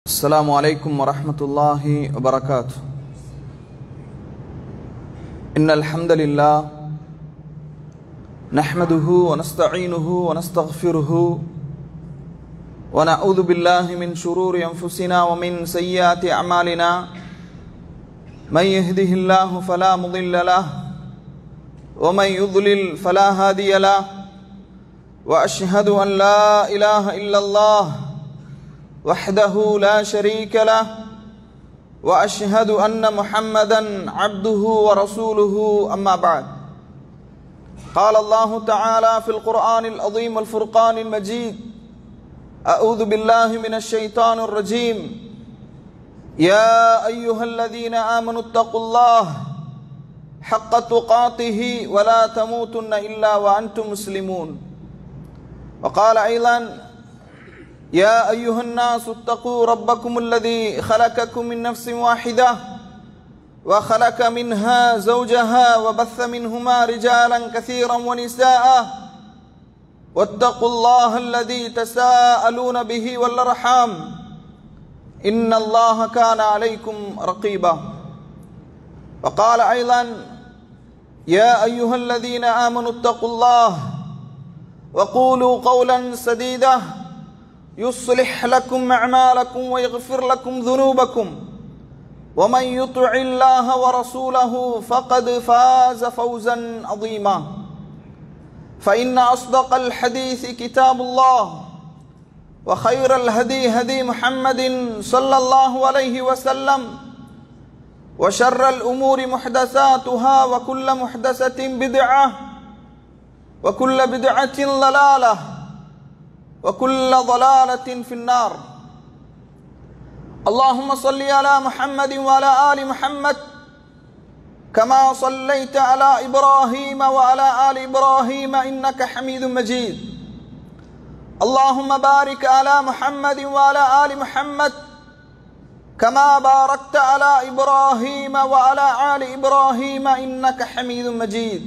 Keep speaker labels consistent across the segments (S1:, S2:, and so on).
S1: السلام عليكم ورحمة الله وبركاته إن الحمد لله نحمده ونستعينه ونستغفره ونعوذ بالله من شرور أنفسنا ومن سيئات أعمالنا من يهده الله فلا مضل له ومن يضلل فلا هادي له وأشهد أن لا إله إلا الله وحده لا شريك له واشهد ان محمدا عبده ورسوله اما بعد قال الله تعالى في القران العظيم والفرقان المجيد اعوذ بالله من الشيطان الرجيم يا ايها الذين امنوا اتقوا الله حق تقاته ولا تموتن الا وانتم مسلمون وقال ايضا يا أيها الناس اتقوا ربكم الذي خلقكم من نفس واحدة وخلق منها زوجها وبث منهما رجالا كثيرا ونساء واتقوا الله الذي تساءلون به والأرحام إن الله كان عليكم رقيبا وقال أيضا يا أيها الذين آمنوا اتقوا الله وقولوا قولا سديدا يصلح لكم أعمالكم ويغفر لكم ذنوبكم ومن يطع الله ورسوله فقد فاز فوزا عظيما فإن أصدق الحديث كتاب الله وخير الهدي هدي محمد صلى الله عليه وسلم وشر الأمور محدثاتها وكل محدثة بدعة وكل بدعة ضلالة وكل ضلالة في النار اللهم صل على محمد وعلى آل محمد كما صليت على إبراهيم وعلى آل إبراهيم إنك حميد مجيد اللهم بارك على محمد وعلى آل محمد كما باركت على إبراهيم وعلى آل إبراهيم إنك حميد مجيد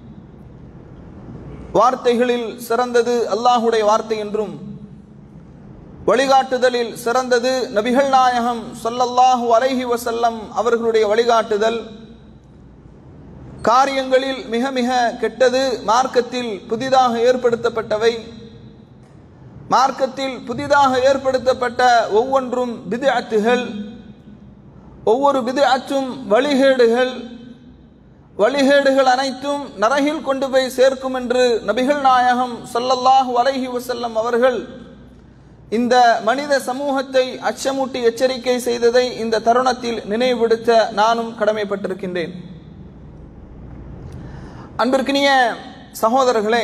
S1: வார்த்தைகளில் சிறந்தது அல்லாஹுடைய வார்த்தை என்றும் வழிகாட்டுதலில் சிறந்தது நபிகள் நாயகம் சொல்லல்லாஹு அலைஹி வசல்லம் அவர்களுடைய வழிகாட்டுதல் காரியங்களில் மிக மிக கெட்டது மார்க்கத்தில் புதிதாக ஏற்படுத்தப்பட்டவை மார்க்கத்தில் புதிதாக ஏற்படுத்தப்பட்ட ஒவ்வொன்றும் பிது அத்துகள் ஒவ்வொரு பிது அச்சும் வழிகேடுகள் வழிகேடுகள் அனைத்தும் நரகில் கொண்டு போய் சேர்க்கும் என்று நபிகள் நாயகம் சொல்லல்லாஹு அலைஹி வசல்லம் அவர்கள் இந்த மனித சமூகத்தை அச்சமூட்டி எச்சரிக்கை செய்ததை இந்த தருணத்தில் நினைவுபடுத்த நானும் கடமைப்பட்டிருக்கின்றேன் அன்பிற்கினிய சகோதரர்களே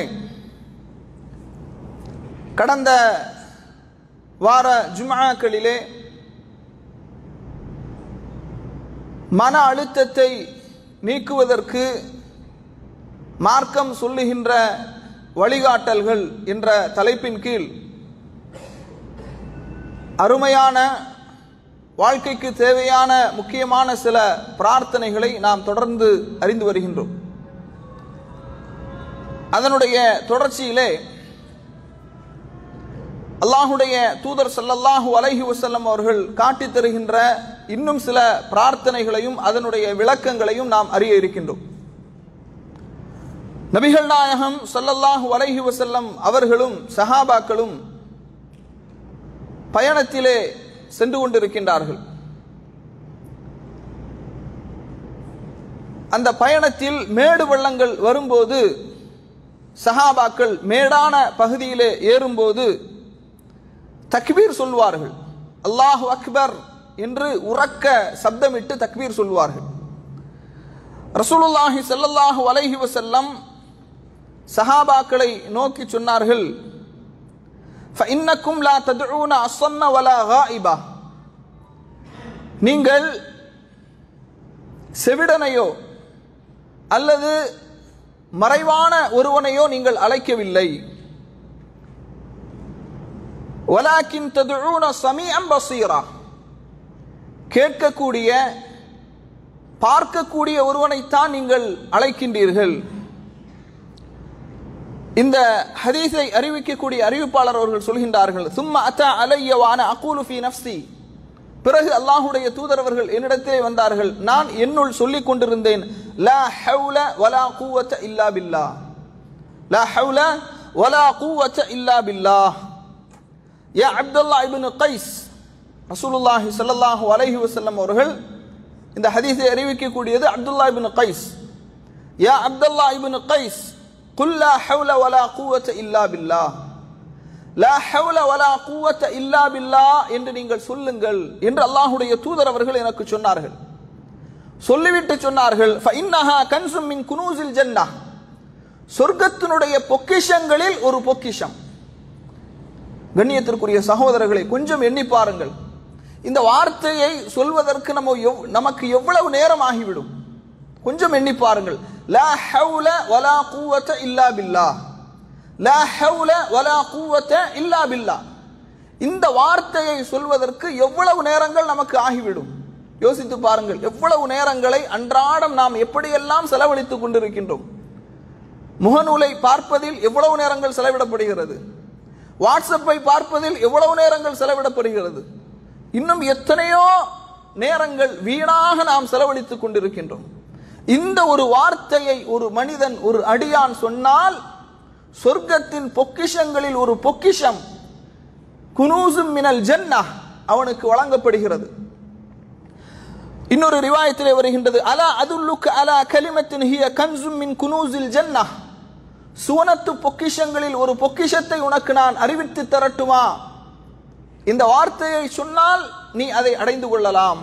S1: கடந்த வார ஜுமாக்களிலே மன அழுத்தத்தை நீக்குவதற்கு மார்க்கம் சொல்லுகின்ற வழிகாட்டல்கள் என்ற தலைப்பின் கீழ் அருமையான வாழ்க்கைக்கு தேவையான முக்கியமான சில பிரார்த்தனைகளை நாம் தொடர்ந்து அறிந்து வருகின்றோம் அதனுடைய தொடர்ச்சியிலே அல்லாஹுடைய தூதர் சல்லல்லாஹு அலைஹி வசல்லம் அவர்கள் காட்டித் தருகின்ற இன்னும் சில பிரார்த்தனைகளையும் அதனுடைய விளக்கங்களையும் நாம் அறிய இருக்கின்றோம் நபிகள் நாயகம் சல்லல்லாஹு அலைஹி வசல்லம் அவர்களும் சஹாபாக்களும் பயணத்திலே சென்று கொண்டிருக்கின்றார்கள் அந்த பயணத்தில் மேடு வெள்ளங்கள் வரும்போது சஹாபாக்கள் மேடான பகுதியிலே ஏறும்போது தக்பீர் சொல்வார்கள் அல்லாஹு அக்பர் என்று உறக்க சப்தமிட்டு தக்பீர் சொல்வார்கள் ரசூலுல்லாஹி செல்லல்லாஹு அலைஹி வசல்லம் சஹாபாக்களை நோக்கி சொன்னார்கள் فإنكم لا تدعون أصم ولا غائبا நீங்கள் செவிடனையோ அல்லது மறைவான ஒருவனையோ நீங்கள் அழைக்கவில்லை வலாக்கின் ததுஊன சமீஅம் பசீரா கேட்கக்கூடிய பார்க்கக்கூடிய ஒருவனைத்தான் நீங்கள் அழைக்கின்றீர்கள் இந்த ஹதீஸை அறிவிக்கக்கூடிய அறிவிப்பாளர் அவர்கள் சொல்கின்றார்கள் சும்மா அத்தா அலைய வான அகூலு ஃபி நஃப்சி பிறகு அல்லாஹுடைய தூதரவர்கள் என்னிடத்திலே வந்தார்கள் நான் என்னுள் சொல்லிக் கொண்டிருந்தேன் லா ஹவுல வலா கூவத்த இல்லா பில்லா லா ஹவுல வலா கூவத்த இல்லா பில்லா யா அப்துல்லா இப்னு கைஸ் ரசூலுல்லாஹி ஸல்லல்லாஹு அலைஹி வஸல்லம் அவர்கள் இந்த ஹதீஸை அறிவிக்கக்கூடியது அப்துல்லா இப்னு கைஸ் யா அப்துல்லா இப்னு கைஸ் குல் லா ஹவுல வலா கூவத்த இல்லா பில்லா லா ஹவுல வலா கூவத்த இல்லா பில்லா என்று நீங்கள் சொல்லுங்கள் என்று அல்லாஹுடைய தூதர் அவர்கள் எனக்கு சொன்னார்கள் சொல்லிவிட்டு சொன்னார்கள் ஃபஇன்னஹா கன்சும் மின் குனூசில் ஜன்னah சொர்க்கத்தினுடைய பொக்கிஷங்களில் ஒரு பொக்கிஷம் கண்ணியத்திற்குரிய சகோதரர்களை கொஞ்சம் எண்ணி பாருங்கள் இந்த வார்த்தையை சொல்வதற்கு நம்ம எவ்- நமக்கு எவ்வளவு நேரம் ஆகிவிடும் கொஞ்சம் எண்ணி பாருங்கள் லா ஹவுல வலா கூவத்த இல்லா பில்லா லா ஹவுல வலா கூவத்த இல்லா பில்லா இந்த வார்த்தையை சொல்வதற்கு எவ்வளவு நேரங்கள் நமக்கு ஆகிவிடும் யோசித்து பாருங்கள் எவ்வளவு நேரங்களை அன்றாடம் நாம் எப்படியெல்லாம் செலவழித்துக் கொண்டிருக்கின்றோம் முகநூலை பார்ப்பதில் எவ்வளவு நேரங்கள் செலவிடப்படுகிறது வாட்ஸ்அப்பை பார்ப்பதில் எவ்வளவு நேரங்கள் செலவிடப்படுகிறது இன்னும் எத்தனையோ நேரங்கள் வீணாக நாம் செலவழித்துக் கொண்டிருக்கின்றோம் இந்த ஒரு வார்த்தையை ஒரு மனிதன் ஒரு அடியான் சொன்னால் சொர்க்கத்தின் பொக்கிஷங்களில் ஒரு பொக்கிஷம் குனூசும் மினல் ஜன்னா அவனுக்கு வழங்கப்படுகிறது இன்னொரு ரிவாயத்திலே வருகின்றது அலா அதுல்லுக்கு அலா கலிமத்தின் ஹிய கன்சும் மின் குனூசில் ஜன்னா சுவனத்து பொக்கிஷங்களில் ஒரு பொக்கிஷத்தை உனக்கு நான் அறிவித்து தரட்டுமா இந்த வார்த்தையை சொன்னால் நீ அதை அடைந்து கொள்ளலாம்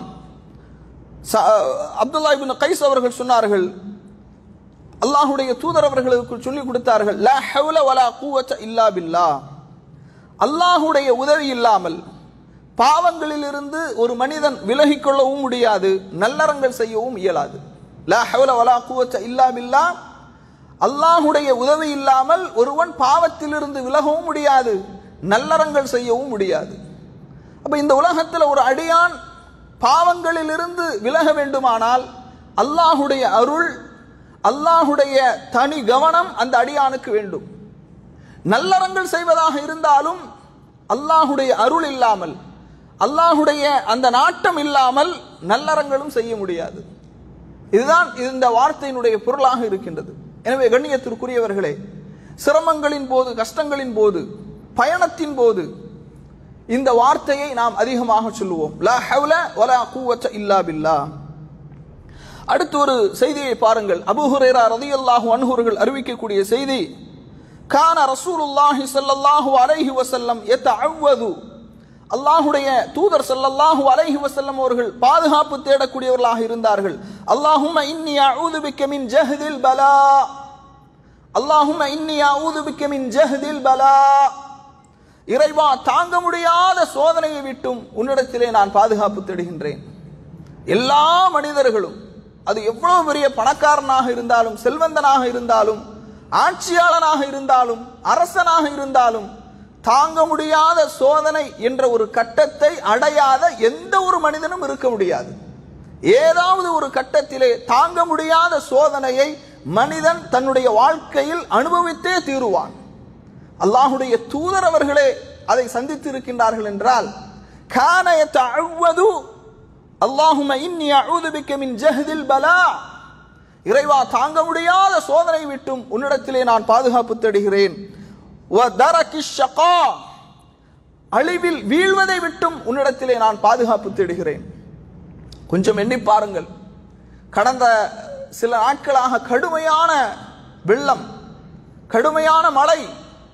S1: ச- அப்துல்லா இப்னு கைஸ் அவர்கள் சொன்னார்கள் அல்லாஹுடைய தூதர் அவர்களுக்கு சொல்லிக் கொடுத்தார்கள் லா ஹவுல வலா கூவத்த இல்லா பில்லா அல்லாஹுடைய உதவி இல்லாமல் பாவங்களிலிருந்து ஒரு மனிதன் விலகிக் கொள்ளவும் முடியாது நல்லறங்கள் செய்யவும் இயலாது லா ஹவுல வலா கூவத்த இல்லா பில்லா அல்லாஹுடைய உதவி இல்லாமல் ஒருவன் பாவத்திலிருந்து விலகவும் முடியாது நல்லறங்கள் செய்யவும் முடியாது அப்ப இந்த உலகத்தில் ஒரு அடியான் பாவங்களிலிருந்து விலக வேண்டுமானால் அல்லாஹுடைய அருள் அல்லாஹுடைய தனி கவனம் அந்த அடியானுக்கு வேண்டும் நல்லறங்கள் செய்வதாக இருந்தாலும் அல்லாஹுடைய அருள் இல்லாமல் அல்லாஹுடைய அந்த நாட்டம் இல்லாமல் நல்லறங்களும் செய்ய முடியாது இதுதான் இந்த வார்த்தையினுடைய பொருளாக இருக்கின்றது எனவே கண்ணியத்திற்குரியவர்களே சிரமங்களின் போது கஷ்டங்களின் போது பயணத்தின் போது இந்த வார்த்தையை நாம் அதிகமாக சொல்லுவோம் லா ஹவுல வலா கூவச்ச இல்லா பில்லா அடுத்து ஒரு செய்தியை பாருங்கள் அபூ ஹுரைரா ரலியல்லாஹு அன்ஹுர்கள் அறிவிக்கக்கூடிய செய்தி கான ரசூலுல்லாஹி ஸல்லல்லாஹு அலைஹி வஸல்லம் யதஅவ்வது அல்லாஹுடைய தூதர் ஸல்லல்லாஹு அலைஹி வஸல்லம் அவர்கள் பாதுகாப்பு தேடக்கூடியவர்களாக இருந்தார்கள் அல்லாஹும்ம இன்னி அஊது பிக்க மின் ஜஹ்தில் பலா அல்லாஹும்ம இன்னி அஊது பிக்க மின் ஜஹ்தில் பலா இறைவா தாங்க முடியாத சோதனையை விட்டும் உன்னிடத்திலே நான் பாதுகாப்பு தேடுகின்றேன் எல்லா மனிதர்களும் அது எவ்வளவு பெரிய பணக்காரனாக இருந்தாலும் செல்வந்தனாக இருந்தாலும் ஆட்சியாளனாக இருந்தாலும் அரசனாக இருந்தாலும் தாங்க முடியாத சோதனை என்ற ஒரு கட்டத்தை அடையாத எந்த ஒரு மனிதனும் இருக்க முடியாது ஏதாவது ஒரு கட்டத்திலே தாங்க முடியாத சோதனையை மனிதன் தன்னுடைய வாழ்க்கையில் அனுபவித்தே தீருவான் அல்லாஹுடைய தூதர் அவர்களே அதை சந்தித்து இருக்கின்றார்கள் என்றால் கான யத்தஅவ்வது அல்லாஹும இன்னி அஊது பிக்க மின் ஜஹ்தில் பலா இறைவா தாங்க முடியாத சோதனை விட்டும் உன்னிடத்திலே நான் பாதுகாப்பு தேடுகிறேன் வ தரகி ஷகா அழிவில் வீழ்வதை விட்டும் உன்னிடத்திலே நான் பாதுகாப்பு தேடுகிறேன் கொஞ்சம் எண்ணி பாருங்கள் கடந்த சில நாட்களாக கடுமையான வெள்ளம் கடுமையான மழை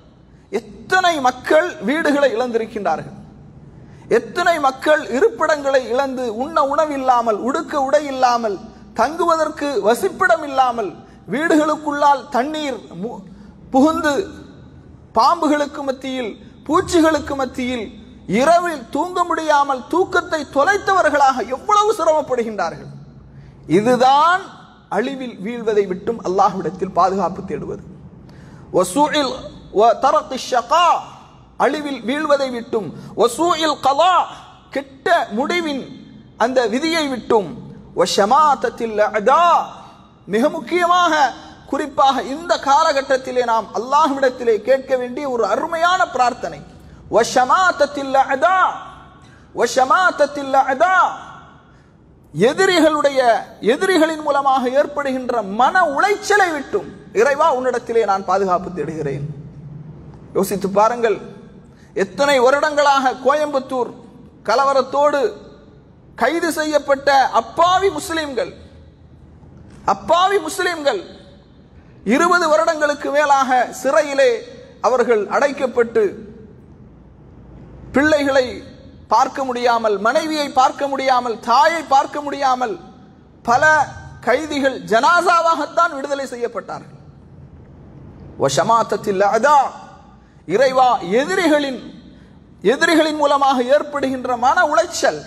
S1: எத்தனை மக்கள் வீடுகளை இழந்திருக்கின்றார்கள் எத்தனை மக்கள் இருப்பிடங்களை இழந்து உண்ண உணவில்லாமல் உடுக்க உடை இல்லாமல் தங்குவதற்கு வசிப்பிடம் இல்லாமல் வீடுகளுக்குள்ளால் தண்ணீர் மு- புகுந்து பாம்புகளுக்கு மத்தியில் பூச்சிகளுக்கு மத்தியில் இரவில் தூங்க முடியாமல் தூக்கத்தை தொலைத்தவர்களாக எவ்வளவு சிரமப்படுகின்றார்கள் இதுதான் அழிவில் வீழ்வதை விட்டும் அல்லாஹ்விடத்தில் பாதுகாப்பு தேடுவது வசூஇல் தரத்து ஷகா அழிவில் வீழ்வதை விட்டும் வசூஇல் கலா கெட்ட முடிவின் அந்த விதியை விட்டும் வஷமாத்தத்தில் அதா மிக முக்கியமாக குறிப்பாக இந்த காலகட்டத்திலே நாம் அல்லாஹ்விடத்திலே கேட்க வேண்டிய ஒரு அருமையான பிரார்த்தனை வஷமாத்தத்தில் அதா வஷமாத்தத்தில் அதா எதிரிகளுடைய எதிரிகளின் மூலமாக ஏற்படுகின்ற மன உளைச்சலை விட்டும் இறைவா உன்னிடத்திலே நான் பாதுகாப்பு தேடுகிறேன் யோசித்து பாருங்கள் எத்தனை வருடங்களாக கோயம்புத்தூர் கலவரத்தோடு கைது செய்யப்பட்ட அப்பாவி முஸ்லிம்கள் அப்பாவி முஸ்லிம்கள் இருபது வருடங்களுக்கு மேலாக சிறையிலே அவர்கள் அடைக்கப்பட்டு பிள்ளைகளை பார்க்க முடியாமல் மனைவியை பார்க்க முடியாமல் தாயை பார்க்க முடியாமல் பல கைதிகள் ஜனாசாவாகத்தான் விடுதலை செய்யப்பட்டார்கள் வஷமாத்தத்தில் அதா இறைவா எதிரிகளின் எதிரிகளின் மூலமாக ஏற்படுகின்ற மன உளைச்சல்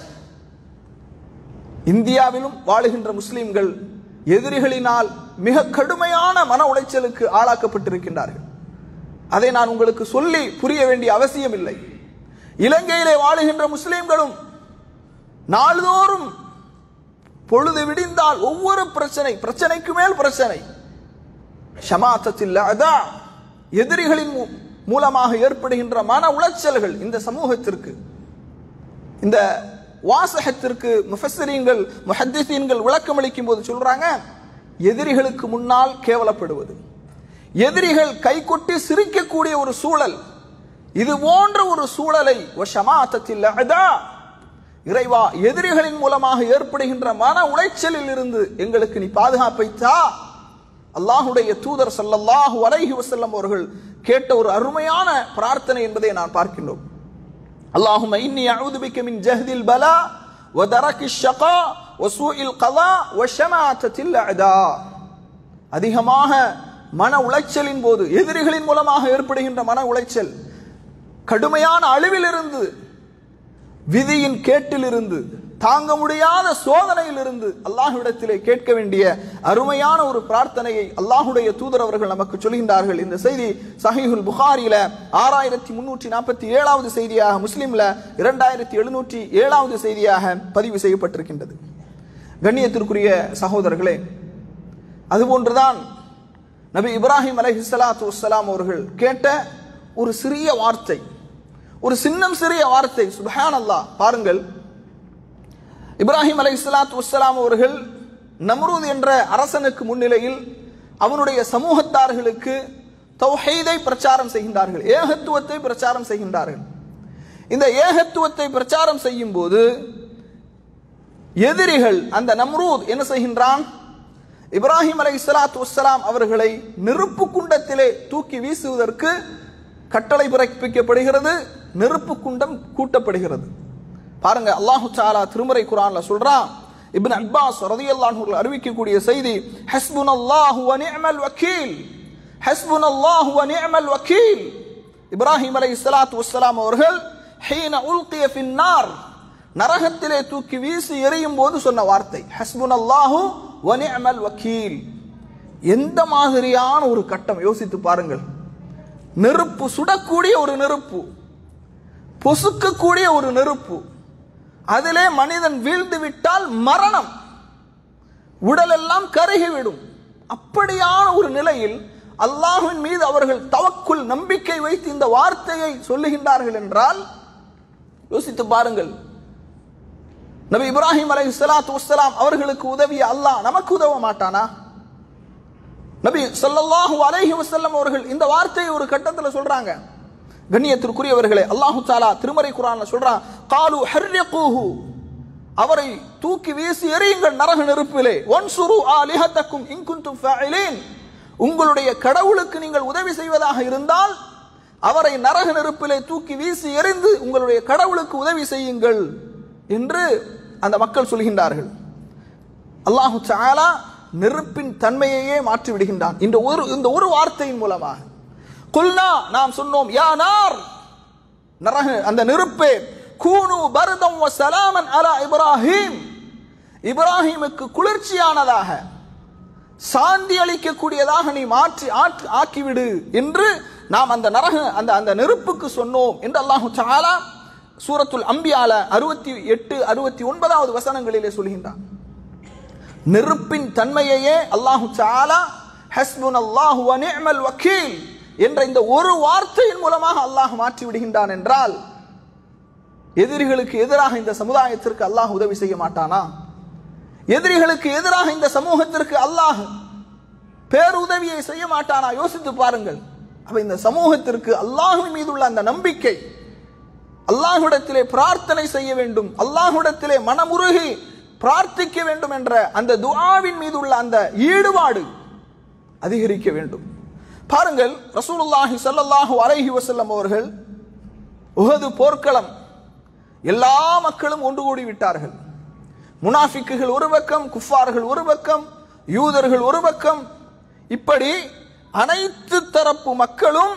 S1: இந்தியாவிலும் வாழுகின்ற முஸ்லிம்கள் எதிரிகளினால் மிக கடுமையான மன உளைச்சலுக்கு ஆளாக்கப்பட்டிருக்கின்றார்கள் அதை நான் உங்களுக்கு சொல்லி புரிய வேண்டிய அவசியம் இல்லை இலங்கையிலே வாழுகின்ற முஸ்லிம்களும் நாள்தோறும் பொழுது விடிந்தால் ஒவ்வொரு பிரச்சனை பிரச்சனைக்கு மேல் பிரச்சனை ஷமாத்தத்தில் அதா எதிரிகளின் மூ- மூலமாக ஏற்படுகின்ற மன உளைச்சல்கள் இந்த சமூகத்திற்கு இந்த வாசகத்திற்கு முஃபஸ்ஸரீன்கள் முஹத்திசீன்கள் விளக்கம் அளிக்கும் போது சொல்றாங்க எதிரிகளுக்கு முன்னால் கேவலப்படுவது எதிரிகள் கைகொட்டி சிரிக்கக்கூடிய ஒரு சூழல் இது போன்ற ஒரு சூழலை வஷமாத்தத்தில் அதா இறைவா எதிரிகளின் மூலமாக ஏற்படுகின்ற மன உளைச்சலில் இருந்து எங்களுக்கு நீ பாதுகாப்பை தா அல்லாஹுடைய தூதர் ஸல்லல்லாஹு அலைஹி வஸல்லம் அவர்கள் கேட்ட ஒரு அருமையான பிரார்த்தனை என்பதை நான் பார்க்கின்றோம் اللهم إني أعوذ بك من جهد البلاء ودرك الشقاء وسوء القضاء وشماتة الأعداء அதிகமாக மன உளைச்சலின் போது எதிரிகளின் மூலமாக ஏற்படுகின்ற மன உளைச்சல் கடுமையான அழிவிலிருந்து விதியின் கேட்டிலிருந்து தாங்க முடியாத சோதனையிலிருந்து அல்லாஹ்விடத்திலே கேட்க வேண்டிய அருமையான ஒரு பிரார்த்தனையை அல்லாஹுடைய தூதர் அவர்கள் நமக்கு சொல்கின்றார்கள் இந்த செய்தி சஹீஹுல் புகாரில ஆறாயிரத்தி முன்னூற்றி நாற்பத்தி ஏழாவது செய்தியாக முஸ்லிம்ல இரண்டாயிரத்தி எழுநூற்றி ஏழாவது செய்தியாக பதிவு செய்யப்பட்டிருக்கின்றது கண்ணியத்திற்குரிய சகோதரர்களே அதுபோன்றுதான் நபி இப்ராஹிம் அலைஹிஸ்ஸலாத்து வஸ்ஸலாம் அவர்கள் கேட்ட ஒரு சிறிய வார்த்தை ஒரு சின்னம் சிறிய வார்த்தை சுபஹான் அல்லாஹ் பாருங்கள் இப்ராஹிம் அலை இஸ்லாத்து வஸ்ஸலாம் அவர்கள் நம்ரூத் என்ற அரசனுக்கு முன்னிலையில் அவனுடைய சமூகத்தார்களுக்கு தௌஹீதை பிரச்சாரம் செய்கின்றார்கள் ஏகத்துவத்தை பிரச்சாரம் செய்கின்றார்கள் இந்த ஏகத்துவத்தை பிரச்சாரம் செய்யும் போது எதிரிகள் அந்த நம்ரூத் என்ன செய்கின்றான் இப்ராஹிம் அலை இஸ்லாத்து வஸ்ஸலாம் அவர்களை நெருப்பு குண்டத்திலே தூக்கி வீசுவதற்கு கட்டளை பிறப்பிக்கப்படுகிறது நெருப்பு குண்டம் கூட்டப்படுகிறது பாருங்க அல்லாஹு தாலா திருமறை குரான்ல சொல்றான் இப்னு அப்பாஸ் ரலியல்லாஹு அன்ஹு அறிவிக்கக்கூடிய செய்தி ஹஸ்புனல்லாஹு வ நிஅமல் வக்கீல் ஹஸ்புனல்லாஹு வ நிஅமல் வக்கீல் இப்ராஹிம் அலைஹிஸ்ஸலாத்து வஸ்ஸலாம் அவர்கள் ஹீன உல்கிய ஃபின்னார் நரகத்திலே தூக்கி வீசி எறியும் போது சொன்ன வார்த்தை ஹஸ்புனல்லாஹு வ நிஅமல் வக்கீல் எந்த மாதிரியான ஒரு கட்டம் யோசித்து பாருங்கள் நெருப்பு சுடக்கூடிய ஒரு நெருப்பு பொசுக்கக்கூடிய ஒரு நெருப்பு அதிலே மனிதன் வீழ்ந்து விட்டால் மரணம் உடல் எல்லாம் கருகிவிடும் அப்படியான ஒரு நிலையில் அல்லாஹ்வின் மீது அவர்கள் தவக்குள் நம்பிக்கை வைத்து இந்த வார்த்தையை சொல்லுகின்றார்கள் என்றால் யோசித்து பாருங்கள் நபி இப்ராஹிம் அலை சலாத்து வஸ்ஸலாம் அவர்களுக்கு உதவிய அல்லாஹ் நமக்கு உதவ மாட்டானா நபி ஸல்லல்லாஹு அலைஹி வஸல்லம் அவர்கள் இந்த வார்த்தையை ஒரு கட்டத்தில் சொல்றாங்க கண்ணியத்திற்குரியவர்களே அல்லாஹு தாலா திருமறை குரான்ல சொல்றான் காலு ஹர்ரிகூஹு அவரை தூக்கி வீசி எறியுங்கள் நரக நெருப்பிலே ஒன்சுரு ஆலிஹத்தக்கும் இன்குந்தும் ஃபஅலீன் உங்களுடைய கடவுளுக்கு நீங்கள் உதவி செய்வதாக இருந்தால் அவரை நரக நெருப்பிலே தூக்கி வீசி எறிந்து உங்களுடைய கடவுளுக்கு உதவி செய்யுங்கள் என்று அந்த மக்கள் சொல்கின்றார்கள் அல்லாஹு தஆலா நெருப்பின் தன்மையையே மாற்றி விடுகின்றான் இந்த ஒரு இந்த ஒரு வார்த்தையின் மூலமாக குல்னா நாம் சொன்னோம் யா நார் நரக அந்த நெருப்பே கூனு பரதம் வ சலாமன் அலா இப்ராஹிம் இப்ராஹிமுக்கு குளிர்ச்சியானதாக சாந்தி அளிக்கக்கூடியதாக நீ மாற்றி ஆற்று ஆக்கிவிடு என்று நாம் அந்த நரக அந்த அந்த நெருப்புக்கு சொன்னோம் என்று அல்லாஹு தஆலா சூரத்துல் அம்பியால அறுபத்தி எட்டு அறுபத்தி ஒன்பதாவது வசனங்களிலே சொல்கின்றான் நெருப்பின் தன்மையையே அல்லாஹு தஆலா ஹஸ்புன் அல்லாஹு வ நிஅமல் வக்கீல் என்ற இந்த ஒரு வார்த்தையின் மூலமாக அல்லாஹ் மாற்றி விடுகின்றான் என்றால் எதிரிகளுக்கு எதிராக இந்த சமுதாயத்திற்கு அல்லாஹ் உதவி செய்ய மாட்டானா எதிரிகளுக்கு எதிராக இந்த சமூகத்திற்கு அல்லாஹ் பேருதவியை செய்ய மாட்டானா யோசித்து பாருங்கள் அப்ப இந்த சமூகத்திற்கு அல்லாஹ்வின் மீது உள்ள அந்த நம்பிக்கை அல்லாஹ்விடத்திலே பிரார்த்தனை செய்ய வேண்டும் அல்லாஹ்விடத்திலே மனமுருகி பிரார்த்திக்க வேண்டும் என்ற அந்த துஆவின் மீது உள்ள அந்த ஈடுபாடு அதிகரிக்க வேண்டும் பாருங்கள் ரசூலுல்லாஹி ஸல்லல்லாஹு அலைஹி வஸல்லம் அவர்கள் உஹது போர்க்களம் எல்லா மக்களும் ஒன்று கூடி விட்டார்கள் முனாஃபிக்குகள் ஒரு பக்கம் குஃபார்கள் ஒரு பக்கம் யூதர்கள் ஒரு பக்கம் இப்படி அனைத்து தரப்பு மக்களும்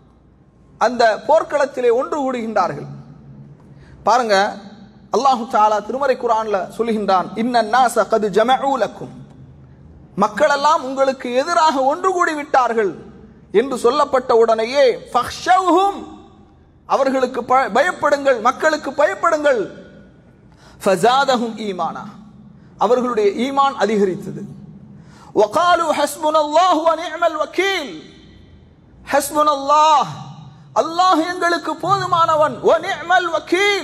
S1: அந்த போர்க்களத்திலே ஒன்று கூடுகின்றார்கள் பாருங்க அல்லாஹு தாலா திருமறை குரான்ல சொல்லுகின்றான் இன்னன்னாச கது ஜமஊ லக்கும் மக்கள் எல்லாம் உங்களுக்கு எதிராக ஒன்று கூடி விட்டார்கள் என்று சொல்லப்பட்ட உடனேயே ஃபக்ஷவ்ஹும் அவர்களுக்கு ப- பயப்படுங்கள் மக்களுக்கு பயப்படுங்கள் ஃபஸாதஹும் ஈமானா அவர்களுடைய ஈமான் அதிகரித்தது وقالوا حسبنا الله ونعم الوكيل حسبنا الله அல்லாஹ் எங்களுக்கு போதுமானவன் ونعم الوكيل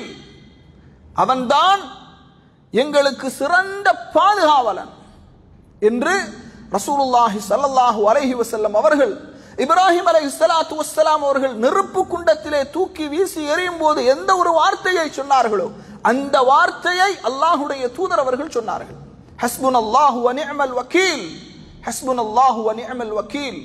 S1: அவன்தான் எங்களுக்கு சிறந்த பாதுகாவலன் என்று ரசூலுல்லாஹி ஸல்லல்லாஹு அலைஹி வஸல்லம் அவர்கள் இப்ராஹிம் அலைஹிஸ்ஸலாத்து வஸ்ஸலாம் அவர்கள் நெருப்பு குண்டத்திலே தூக்கி வீசி எறியும் போது எந்த ஒரு வார்த்தையை சொன்னார்களோ அந்த வார்த்தையை அல்லாஹ்வுடைய தூதர் அவர்கள் சொன்னார்கள் ஹஸ்புனல்லாஹு வ நிஅமல் வக்கீல் ஹஸ்புனல்லாஹு வ நிஅமல் வக்கீல்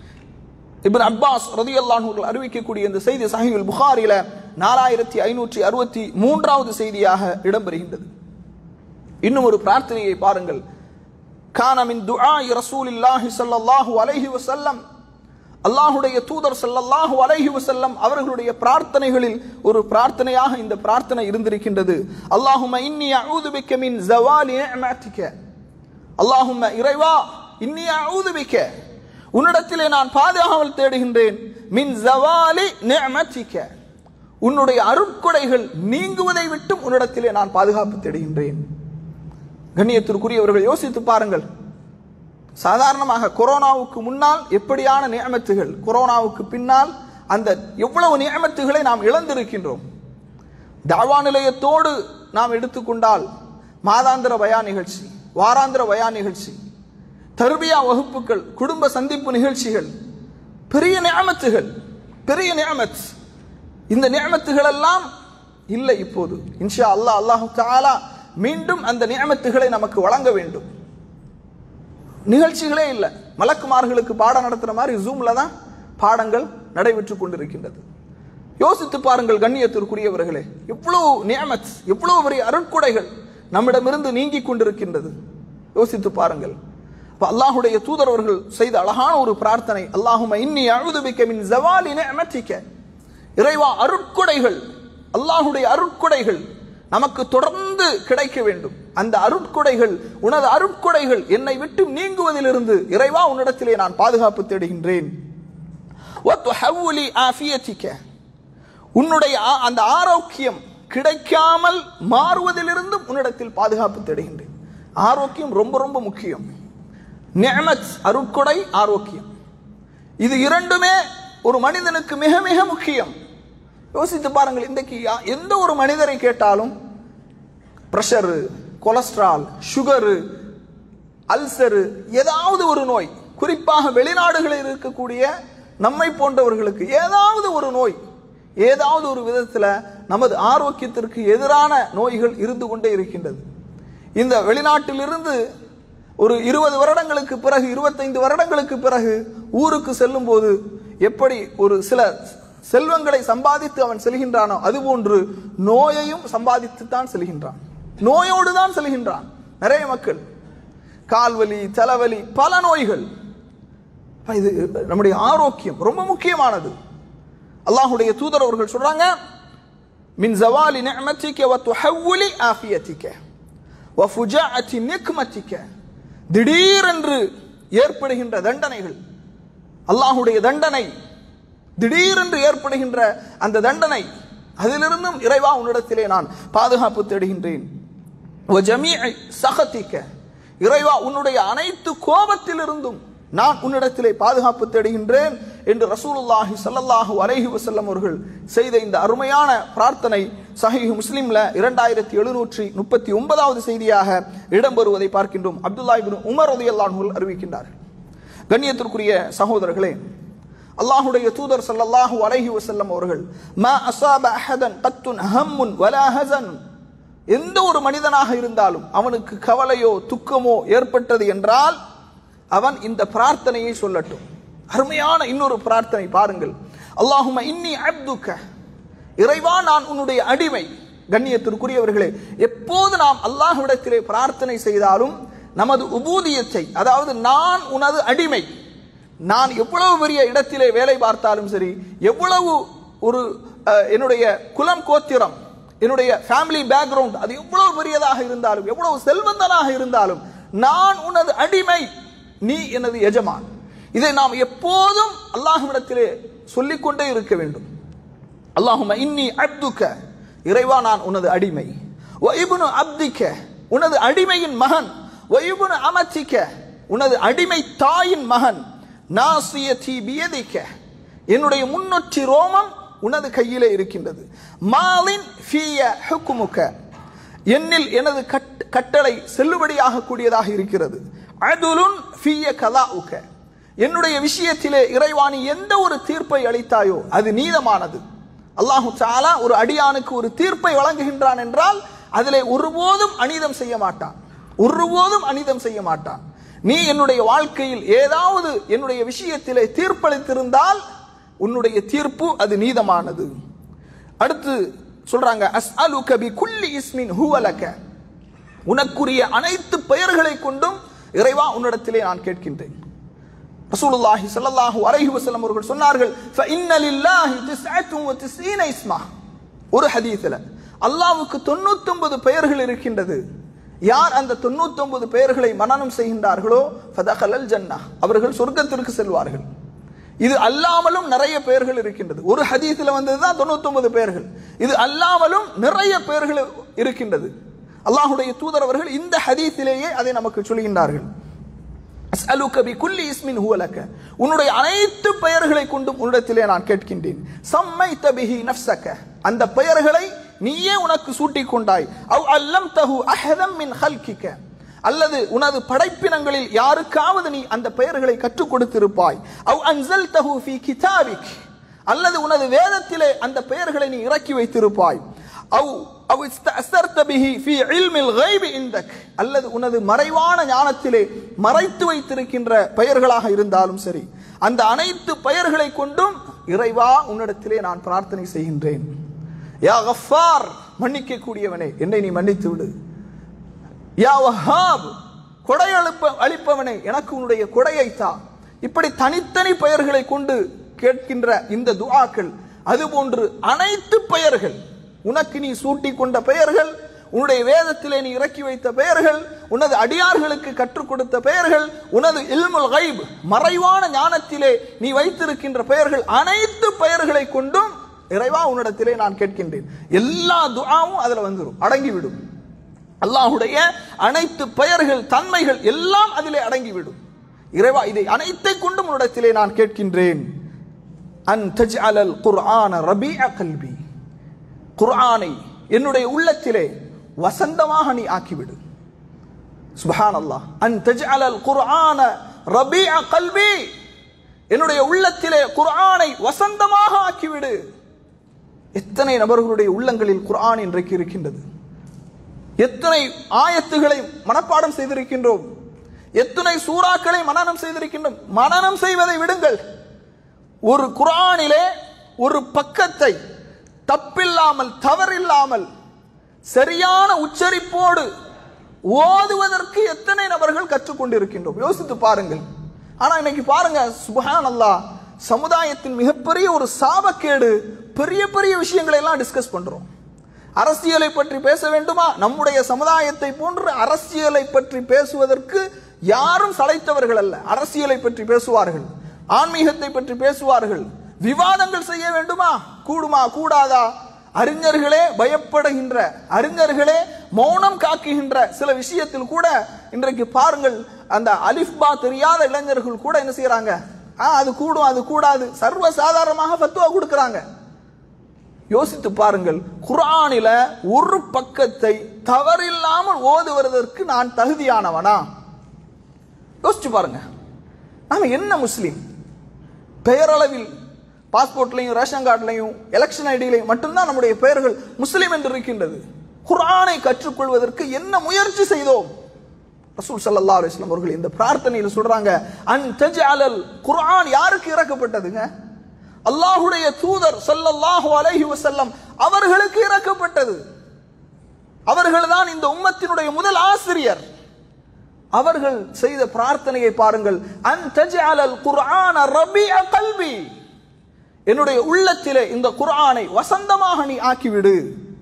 S1: இப்னு அப்பாஸ் ரதியல்லாஹு அவர்கள் அறிவிக்கக்கூடிய இந்த செய்தி சஹீஹுல் புகாரில நாலாயிரத்தி ஐநூற்றி அறுபத்தி மூன்றாவது செய்தியாக இடம்பெறுகின்றது இன்னும் ஒரு பிரார்த்தனையை பாருங்கள் கான மின் துஆஇ ரசூலில்லாஹி ஸல்லல்லாஹு அலைஹி வஸல்லம் அல்லாஹ்வுடைய தூதர் ஸல்லல்லாஹு அலைஹி வஸல்லம் அவர்களுடைய பிரார்த்தனைகளில் ஒரு பிரார்த்தனையாக இந்த பிரார்த்தனை இருந்திருக்கின்றது அல்லாஹும்ம இன்னி அஊது பிக்க மின் ஜவாலி நிஅமதிக அல்லாஹும்ம இறைவா இன்னி அஊது பிக்க உன்னிடத்திலே நான் பாதுகாவல் தேடுகின்றேன் மின் ஜவாலி நிஅமதிக உன்னுடைய அருட்கொடைகள் நீங்குவதை விட்டும் உன்னிடத்திலே நான் பாதுகாப்பு தேடுகின்றேன் கண்ணியத்திற்குரியவர்கள் யோசித்து பாருங்கள் சாதாரணமாக கொரோனாவுக்கு முன்னால் எப்படியான நியமத்துகள் கொரோனாவுக்கு பின்னால் அந்த எவ்வளவு நியமத்துகளை நாம் இழந்திருக்கின்றோம் தாவா நிலையத்தோடு நாம் எடுத்துக்கொண்டால் மாதாந்திர பயா நிகழ்ச்சி வாராந்திர பயா நிகழ்ச்சி தர்பியா வகுப்புகள் குடும்ப சந்திப்பு நிகழ்ச்சிகள் பெரிய நியமத்துகள் பெரிய நியமத் இந்த நியமத்துகள் எல்லாம் இல்லை இப்போது இன்ஷா அல்லாஹ் அல்லாஹு தஆலா மீண்டும் அந்த நியமத்துகளை நமக்கு வழங்க வேண்டும் நிகழ்ச்சிகளே இல்லை மலக்குமார்களுக்கு பாடம் நடத்துற மாதிரி ஜூம்ல தான் பாடங்கள் நடைபெற்று கொண்டிருக்கின்றது யோசித்து பாருங்கள் கண்ணியத்திற்குரியவர்களே எவ்வளவு நியமத் எவ்வளவு பெரிய அருட்கொடைகள் நம்மிடமிருந்து நீங்கி கொண்டிருக்கின்றது யோசித்து பாருங்கள் அப்ப அல்லாஹுடைய தூதரவர்கள் செய்த அழகான ஒரு பிரார்த்தனை அல்லாஹும இன்னி அழுது பிக்க மின் ஜவாலி நிஅமத்திக்க இறைவா அருட்கொடைகள் அல்லாஹுடைய அருட்கொடைகள் நமக்கு தொடர்ந்து கிடைக்க வேண்டும் அந்த அருட்கொடைகள் உனது அருட்கொடைகள் என்னை விட்டு நீங்குவதிலிருந்து இறைவா உன்னிடத்திலே நான் பாதுகாப்பு தேடுகின்றேன் وَتُحَوِّلِ عَافِيَتِكَ. உன்னுடைய ஆ- அந்த ஆரோக்கியம் கிடைக்காமல் மாறுவதிலிருந்தும் உன்னிடத்தில் பாதுகாப்பு தேடுகின்றேன் ஆரோக்கியம் ரொம்ப ரொம்ப முக்கியம் நிஅமத் அருட்கொடை ஆரோக்கியம் இது இரண்டுமே ஒரு மனிதனுக்கு மிக மிக முக்கியம் யோசித்து பாருங்கள் இன்றைக்கு யா- எந்த ஒரு மனிதரை கேட்டாலும் பிரஷரு கொலஸ்ட்ரால் சுகரு அல்சரு ஏதாவது ஒரு நோய் குறிப்பாக வெளிநாடுகளில் இருக்கக்கூடிய நம்மை போன்றவர்களுக்கு ஏதாவது ஒரு நோய் ஏதாவது ஒரு விதத்தில் நமது ஆரோக்கியத்திற்கு எதிரான நோய்கள் இருந்து கொண்டே இருக்கின்றது இந்த வெளிநாட்டிலிருந்து ஒரு இருபது வருடங்களுக்கு பிறகு இருபத்தைந்து வருடங்களுக்கு பிறகு ஊருக்கு செல்லும் போது எப்படி ஒரு சில செல்வங்களை சம்பாதித்து அவன் செல்கின்றானோ அதுபோன்று நோயையும் சம்பாதித்து தான் செல்கின்றான் நோயோடு தான் செல்கின்றான் நிறைய மக்கள் கால்வலி தலைவலி பல நோய்கள் அப்ப இது நம்முடைய ஆரோக்கியம் ரொம்ப முக்கியமானது அல்லாஹ்வுடைய தூதர் அவர்கள் சொல்றாங்க மின் ஜவாலி நிஅமத்திக வ துஹவ்வுலி ஆஃபியத்திக வ ஃபுஜாஅத்தி நிக்மத்திக திடீரென்று ஏற்படுகின்ற தண்டனைகள் அல்லாஹ்வுடைய தண்டனை திடீரென்று ஏற்படுகின்ற அந்த தண்டனை அதிலிருந்தும் இறைவா உன்னிடத்திலே நான் பாதுகாப்பு தேடுகின்றேன் வ ஜமீஇ சகத்திக்க இறைவா உன்னுடைய அனைத்து கோபத்திலிருந்தும் நான் உன்னிடத்திலே பாதுகாப்பு தேடுகின்றேன் என்று ரசூலுல்லாஹி ஸல்லல்லாஹு அலைஹி வஸல்லம் அவர்கள் செய்த இந்த அருமையான பிரார்த்தனை சஹீஹ் முஸ்லிம்ல இரண்டாயிரத்தி எழுநூற்றி முப்பத்தி ஒன்பதாவது செய்தியாக இடம்பெறுவதை பார்க்கின்றோம் அப்துல்லா இப்னு உமர் ரலியல்லாஹு அன்ஹு அறிவிக்கின்றார்கள் கண்ணியத்திற்குரிய சகோதரர்களே அல்லாஹுடைய தூதர் ஸல்லல்லாஹு அலைஹி வஸல்லம் அவர்கள் மா அஸாப அஹதன் கத்துன் ஹம்முன் வலா ஹஸன் எந்த ஒரு மனிதனாக இருந்தாலும் அவனுக்கு கவலையோ துக்கமோ ஏற்பட்டது என்றால் அவன் இந்த பிரார்த்தனையை சொல்லட்டும் அருமையான இன்னொரு பிரார்த்தனை பாருங்கள் அல்லாஹும இன்னி அப்துக்க இறைவா நான் உன்னுடைய அடிமை கண்ணியத்திற்குரியவர்களே எப்போது நாம் அல்லாஹ்விடத்திலே பிரார்த்தனை செய்தாலும் நமது உபூதியத்தை அதாவது நான் உனது அடிமை நான் எவ்வளவு பெரிய இடத்திலே வேலை பார்த்தாலும் சரி எவ்வளவு ஒரு அஹ், என்னுடைய குலம் கோத்திரம் என்னுடைய ஃபேமிலி பேக்ரவுண்ட் அது எவ்வளவு பெரியதாக இருந்தாலும் எவ்வளவு செல்வந்தனாக இருந்தாலும் நான் உனது அடிமை நீ எனது எஜமான் இதை நாம் எப்போதும் அல்லாஹ்விடத்திலே சொல்லிக்கொண்டே இருக்க வேண்டும் அல்லாஹும இன்னி அப்துக்க இறைவா நான் உனது அடிமை வ இப்னு அப்திக்க உனது அடிமையின் மகன் வ இப்னு அமத்திக்க உனது அடிமை தாயின் மகன் நாசியதி பியதிக்க என்னுடைய முன்னொற்றி ரோமம் உனது கையிலே இருக்கின்றது மாலின் ஃபிய ஹுக்குமுக்க என்னில் எனது கட்- கட்டளை செல்லுபடியாக கூடியதாக இருக்கிறது அதுலுன் ஃபிய கலாஉக்க என்னுடைய விஷயத்திலே இறைவாணி எந்த ஒரு தீர்ப்பை அளித்தாயோ அது நீதமானது அல்லாஹு தஆலா ஒரு அடியானுக்கு ஒரு தீர்ப்பை வழங்குகின்றான் என்றால் அதிலே ஒருபோதும் அநீதம் செய்ய மாட்டான் ஒருபோதும் அநீதம் செய்ய மாட்டான் நீ என்னுடைய வாழ்க்கையில் ஏதாவது என்னுடைய விஷயத்திலே தீர்ப்பளித்திருந்தால் உன்னுடைய தீர்ப்பு அது நீதமானது அடுத்து சொல்றாங்க அஸ்அலுக பி குல்லி இஸ்மின் ஹுவலக உனக்குரிய அனைத்து பெயர்களை கொண்டும் இறைவா உன்னிடத்திலே நான் கேட்கின்றேன் ரசூலுல்லாஹி ஸல்லல்லாஹு அலைஹி வஸல்லம் அவர்கள் சொன்னார்கள் ஃபஇன்ன லில்லாஹி திஸ்அத்துன் வ திஸ்ஈன இஸ்மா ஒரு ஹதீஸ்ல அல்லாஹ்வுக்கு 99 பெயர்கள் இருக்கின்றது யார் அந்த 99 பெயர்களை மனனம் செய்கின்றார்களோ ஃபதகலல் ஜன்னah அவர்கள் சொர்க்கத்திற்கு செல்வார்கள் இது அல்லாமலும் நிறைய பெயர்கள் இருக்கின்றது ஒரு ஹதீஸ்ல வந்ததுதான் 99 பெயர்கள் இது அல்லாமலும் நிறைய பெயர்கள் இருக்கின்றது அல்லாஹ்வுடைய தூதர் அவர்கள் இந்த ஹதீஸிலேயே அதை நமக்கு சொல்கின்றார்கள் அஸ்அலுக பி குல்லி இஸ்மின் ஹுவ லக உன்னுடைய அனைத்து பெயர்களை கொண்டும் உன்னிடத்திலே நான் கேட்கின்றேன் சம்மைத பிஹி நஃப்ஸக அந்த பெயர்களை நீயே உனக்கு சூட்டிக் கொண்டாய் அவ் அல்லம்தஹு அஹதம் மின் ஹல்கிக அல்லது உனது படைப்பினங்களில் யாருக்காவது நீ அந்த பெயர்களை கற்றுக் கொடுத்திருப்பாய் அவ் அன்சல்தஹு ஃபீ கிதாபிக் அல்லது உனது வேதத்திலே அந்த பெயர்களை நீ இறக்கி வைத்திருப்பாய் அவ் அவ் இஸ்தஅஸர்த பிஹி ஃபீ இல்மில் கைபி இந்தக் அல்லது உனது மறைவான ஞானத்திலே மறைத்து வைத்திருக்கின்ற பெயர்களாக இருந்தாலும் சரி அந்த அனைத்து பெயர்களை கொண்டும் இறைவா உன்னிடத்திலே நான் பிரார்த்தனை செய்கின்றேன் யா கஃபார் மன்னிக்க கூடியவனே என்னை நீ மன்னித்து விடு யா வஹாப் கொடை அளிப்ப அளிப்பவனே எனக்கு உன்னுடைய கொடையை தா இப்படி தனித்தனி பெயர்களை கொண்டு கேட்கின்ற இந்த துஆக்கள் அதுபோன்று அனைத்து பெயர்கள் உனக்கு நீ சூட்டிக் கொண்ட பெயர்கள் உன்னுடைய வேதத்திலே நீ இறக்கி வைத்த பெயர்கள் உனது அடியார்களுக்கு கற்றுக் கொடுத்த பெயர்கள் உனது இல்முல் கைப் மறைவான ஞானத்திலே நீ வைத்திருக்கின்ற பெயர்கள் அனைத்து பெயர்களை கொண்டும் இறைவா உன்னிடத்திலே நான் கேட்கின்றேன் எல்லா துஆவும் அதுல வந்துடும் அடங்கிவிடும் அல்லாஹுடைய அனைத்து பெயர்கள் தன்மைகள் எல்லாம் அதிலே அடங்கிவிடும் இறைவா இதை அனைத்தை கொண்டும் உன்னிடத்திலே நான் கேட்கின்றேன் அன் தஜ்அலல் குர்ஆன ரபீஅ கல்பி குர்ஆனை என்னுடைய உள்ளத்திலே வசந்தமாக நீ ஆக்கிவிடு சுபஹான் அல்லாஹ் அன் தஜ்அலல் குர்ஆன ரபீஅ கல்பி என்னுடைய உள்ளத்திலே குர்ஆனை வசந்தமாக ஆக்கிவிடு எத்தனை நபர்களுடைய உள்ளங்களில் குர்ஆன் இன்றைக்கு இருக்கின்றது எத்தனை ஆயத்துகளை மனப்பாடம் செய்திருக்கின்றோம் எத்தனை சூறாக்களை மனனம் செய்திருக்கின்றோம் மனனம் செய்வதை விடுங்கள் ஒரு குர்ஆனிலே ஒரு பக்கத்தை தப்பில்லாமல் தவறில்லாமல் சரியான உச்சரிப்போடு ஓதுவதற்கு எத்தனை நபர்கள் கற்றுக்கொண்டிருக்கின்றோம் யோசித்து பாருங்கள் ஆனா இன்னைக்கு பாருங்க சுபஹான் அல்லாஹ் சமுதாயத்தின் மிகப்பெரிய ஒரு சாபக்கேடு பெரிய பெரிய விஷயங்களை எல்லாம் டிஸ்கஸ் பண்றோம் அரசியலை பற்றி பேச வேண்டுமா நம்முடைய சமுதாயத்தை போன்று அரசியலை பற்றி பேசுவதற்கு யாரும் சளைத்தவர்கள் அல்ல அரசியலை பற்றி பேசுவார்கள் ஆன்மீகத்தை பற்றி பேசுவார்கள் விவாதங்கள் செய்ய வேண்டுமா கூடுமா கூடாதா அறிஞர்களே பயப்படுகின்ற அறிஞர்களே மௌனம் காக்குகின்ற சில விஷயத்தில் கூட இன்றைக்கு பாருங்கள் அந்த அலிஃபா தெரியாத இளைஞர்கள் கூட என்ன செய்யறாங்க ஆ அது கூடும் அது கூடாது சர்வ சாதாரணமாக ஃபத்வா கொடுக்கறாங்க யோசித்து பாருங்கள் குர்ஆனில ஒரு பக்கத்தை தவறில்லாமல் ஓதுவதற்கு நான் தகுதியானவனா யோசிச்சு பாருங்க நாம என்ன முஸ்லீம் பெயரளவில் பாஸ்போர்ட்லையும் ரேஷன் கார்டுலையும் எலெக்ஷன் ஐடியிலையும் மட்டும்தான் நம்முடைய பெயர்கள் முஸ்லீம் என்று இருக்கின்றது குர்ஆனை கற்றுக்கொள்வதற்கு என்ன முயற்சி செய்தோம் ரசூல் ஸல்லல்லாஹு அலைஹி வஸல்லம் அவர்கள் இந்த பிரார்த்தனையில் சொல்றாங்க அன் தஜ்அலல் குர்ஆன் யாருக்கு இறக்கப்பட்டதுங்க அல்லாஹ்வுடைய தூதர் ஸல்லல்லாஹு அலைஹி வஸல்லம் அவர்களுக்கு இறக்கப்பட்டது அவர்கள்தான் இந்த உம்மத்தினுடைய முதல் ஆசிரியர் அவர்கள் செய்த பிரார்த்தனையை பாருங்கள் அன் தஜ்அலல் குர்ஆன ரபிஅ கல்பி என்னுடைய உள்ளத்திலே இந்த குர்ஆனை வசந்தமாக நீ ஆக்கிவிடு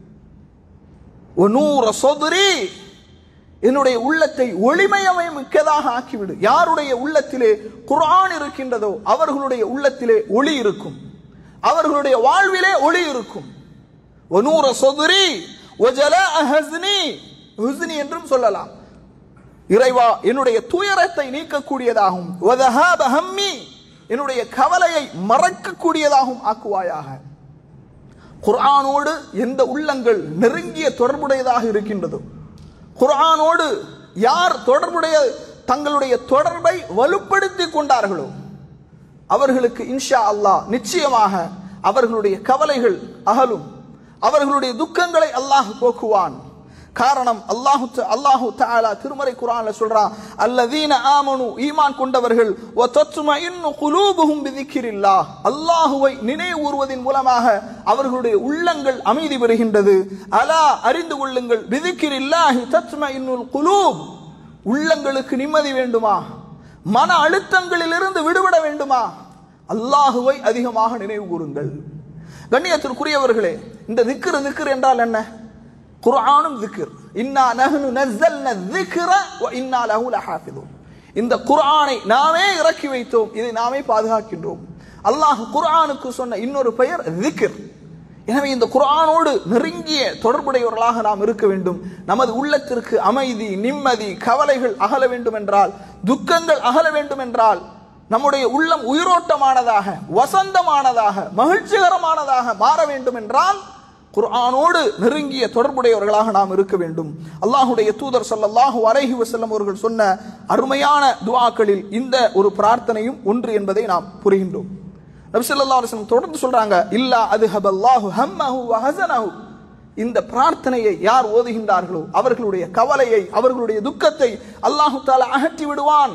S1: ஒனூர சொதுரி என்னுடைய உள்ளத்தை ஒளிமயமய மிக்கதாக ஆக்கிவிடு யாருடைய உள்ளத்திலே குர்ஆன் இருக்கின்றதோ அவர்களுடைய உள்ளத்திலே ஒளி இருக்கும் அவர்களுடைய வாழ்விலே ஒளி இருக்கும் ஒனூர சொதுரி ஒஜலா ஹஸ்னி ஹுஸ்னி என்றும் சொல்லலாம் இறைவா என்னுடைய துயரத்தை நீக்கக்கூடியதாகும் வதஹாப ஹம்மி என்னுடைய கவலையை மறக்கக்கூடியதாகவும் ஆக்குவாயாக குர்ஆனோடு எந்த உள்ளங்கள் நெருங்கிய தொடர்புடையதாக இருக்கின்றதோ குர்ஆனோடு யார் தொடர்புடைய தங்களுடைய தொடர்பை வலுப்படுத்திக் கொண்டார்களோ அவர்களுக்கு இன்ஷா அல்லாஹ் நிச்சயமாக அவர்களுடைய கவலைகள் அகலும் அவர்களுடைய துக்கங்களை அல்லாஹ் போக்குவான் காரணம் அல்லாஹு அல்லாஹு தஆலா திருமறை குர்ஆன்ல சொல்றான் அல்லதீன ஆமனு ஈமான் கொண்டவர்கள் வ தத்மஇன்னு குலூபுஹும் பிதிக்ரில்லாஹ் அல்லாஹ்வை நினைவூர்வதின் மூலமாக அவர்களுடைய உள்ளங்கள் அமைதி பெறுகின்றது அலா அறிந்து கொள்ளுங்கள் பிதிக்ரில்லாஹி தத்மஇன்னுல் குலூப் உள்ளங்களுக்கு நிம்மதி வேண்டுமா மன அழுத்தங்களிலிருந்து விடுபட வேண்டுமா அல்லாஹுவை அதிகமாக நினைவு கூறுங்கள் கண்ணியத்திற்குரியவர்களே இந்த திக்ரு திக்ர் என்றால் என்ன குர்ஆனும் திக்ர் இன்னா நஹ்னு நஸ்ஸல்ன திக்ர வ இன்னா லஹு லஹாஃபிதுன் இந்த குர்ஆனை நாமே இறக்கி வைத்தோம் இதை நாமே பாதுகாக்கின்றோம் அல்லாஹ் குர்ஆனுக்கு சொன்ன இன்னொரு பெயர் திக்ர் எனவே இந்த குர்ஆனோடு நெருங்கிய தொடர்புடையவர்களாக நாம் இருக்க வேண்டும் நமது உள்ளத்திற்கு அமைதி நிம்மதி கவலைகள் அகல வேண்டும் என்றால் துக்கங்கள் அகல வேண்டும் என்றால் நம்முடைய உள்ளம் உயிரோட்டமானதாக வசந்தமானதாக மகிழ்ச்சிகரமானதாக மாற வேண்டும் என்றால் குர்ஆனோடு நெருங்கிய தொடர்புடையவர்களாக நாம் இருக்க வேண்டும் அல்லாஹுடைய தூதர் ஸல்லல்லாஹு அலைஹி வஸல்லம் அவர்கள் சொன்ன அருமையான துஆக்களில் இந்த ஒரு பிரார்த்தனையும் ஒன்று என்பதை நாம் புரிகின்றோம் நபி ஸல்லல்லாஹு அலைஹி வஸல்லம் தொடர்ந்து சொல்றாங்க இல்லா அதுஹபல்லாஹு ஹம்மஹு வ ஹஸனஹு இந்த பிரார்த்தனையை யார் ஓதுகின்றார்களோ அவர்களுடைய கவலையை அவர்களுடைய துக்கத்தை அல்லாஹு தஆலா அகற்றி விடுவான்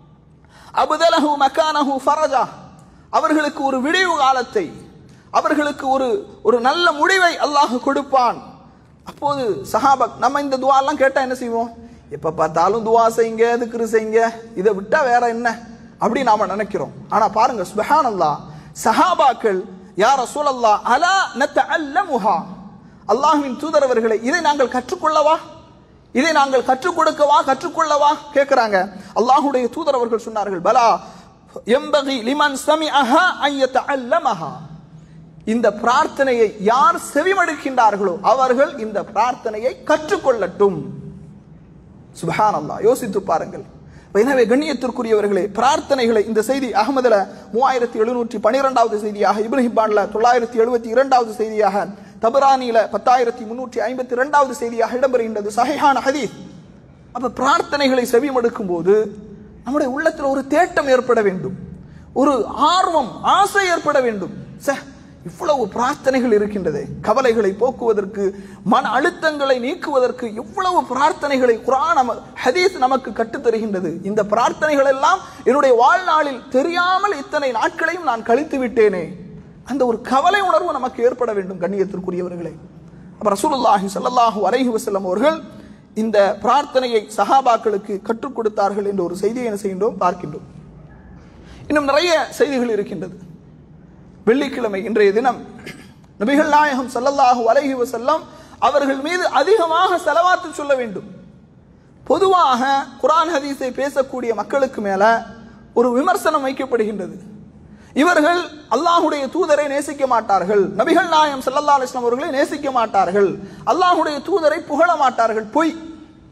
S1: அபுதலஹு மக்கானஹு ஃபரஜா அவர்களுக்கு ஒரு விடிவு காலத்தை அவர்களுக்கு ஒரு ஒரு நல்ல முடிவை அல்லாஹ் கொடுப்பான் அப்போது சஹாபக் நம்ம இந்த துவாலாம் கேட்டா என்ன செய்வோம் எப்ப பார்த்தாலும் துவா செய்யுங்க திக்ரு செய்யுங்க இதை விட்டா வேற என்ன அப்படி நாம நினைக்கிறோம் ஆனா பாருங்க சுபஹானல்லாஹ் சஹாபாக்கள் யா ரசூலல்லாஹ் அலா நத்தஅல்லமுஹா அல்லாஹ்வின் தூதரவர்களை இதை நாங்கள் கற்றுக்கொள்ளவா இதை நாங்கள் கற்றுக் கொடுக்கவா கற்றுக்கொள்ளவா கேட்கிறாங்க அல்லாஹ்வுடைய தூதர் அவர்கள் சொன்னார்கள் பலா எம்பகி லிமன் சமிஅஹா அன் யத்தஅல்லமஹா இந்த பிரார்த்தனையை யார் செவிமடுக்கின்றார்களோ அவர்கள் இந்த பிரார்த்தனையை கற்றுக்கொள்ளட்டும் சுபஹானல்லாஹ் யோசித்து பாருங்கள் எனவே கண்ணியத்திற்குரியவர்களே பிரார்த்தனைகளை இந்த செய்தி அகமதுல மூவாயிரத்தி எழுநூற்றி பனிரெண்டாவது செய்தியாக இப்னு ஹிப்பான்ல தொள்ளாயிரத்தி எழுபத்தி இரண்டாவது செய்தியாக தபரானியில பத்தாயிரத்தி முன்னூற்றி ஐம்பத்தி இரண்டாவது செய்தியாக இடம்பெறுகின்றது சஹிஹான ஹதீஸ் அப்ப பிரார்த்தனைகளை செவிமடுக்கும் போது நம்முடைய உள்ளத்தில் ஒரு தேட்டம் ஏற்பட வேண்டும் ஒரு ஆர்வம் ஆசை ஏற்பட வேண்டும் சே இவ்வளவு பிரார்த்தனைகள் இருக்கின்றதே கவலைகளை போக்குவதற்கு மன அழுத்தங்களை நீக்குவதற்கு இவ்வளவு பிரார்த்தனைகளை குரான் நம ஹதீஸ் நமக்கு கற்றுத் தருகின்றது இந்த பிரார்த்தனைகள் எல்லாம் என்னுடைய வாழ்நாளில் தெரியாமல் இத்தனை நாட்களையும் நான் கழித்து விட்டேனே அந்த ஒரு கவலை உணர்வு நமக்கு ஏற்பட வேண்டும் கண்ணியத்திற்குரியவர்களே அப்ப ரசூலுல்லாஹி ஸல்லல்லாஹு அலைஹி வஸல்லம் அவர்கள் இந்த பிரார்த்தனையை சஹாபாக்களுக்கு கற்றுக் கொடுத்தார்கள் என்ற ஒரு செய்தியை என்ன செய்கின்றோம் பார்க்கின்றோம் இன்னும் நிறைய செய்திகள் இருக்கின்றது வெள்ளிக்கிழமை இன்றைய தினம் நபிகள் நாயகம் ஸல்லல்லாஹு அலைஹி வஸல்லம் அவர்கள் மீது அதிகமாக செலவாத்து சொல்ல வேண்டும் பொதுவாக குர்ஆன் ஹதீஸை பேசக்கூடிய மக்களுக்கு மேல ஒரு விமர்சனம் வைக்கப்படுகின்றது இவர்கள் அல்லாஹுடைய தூதரை நேசிக்க மாட்டார்கள் நபிகள் நாயம் ஸல்லல்லாஹு அலைஹி வஸல்லம் அவர்களை நேசிக்க மாட்டார்கள் அல்லாஹுடைய தூதரை புகழ மாட்டார்கள் பொய்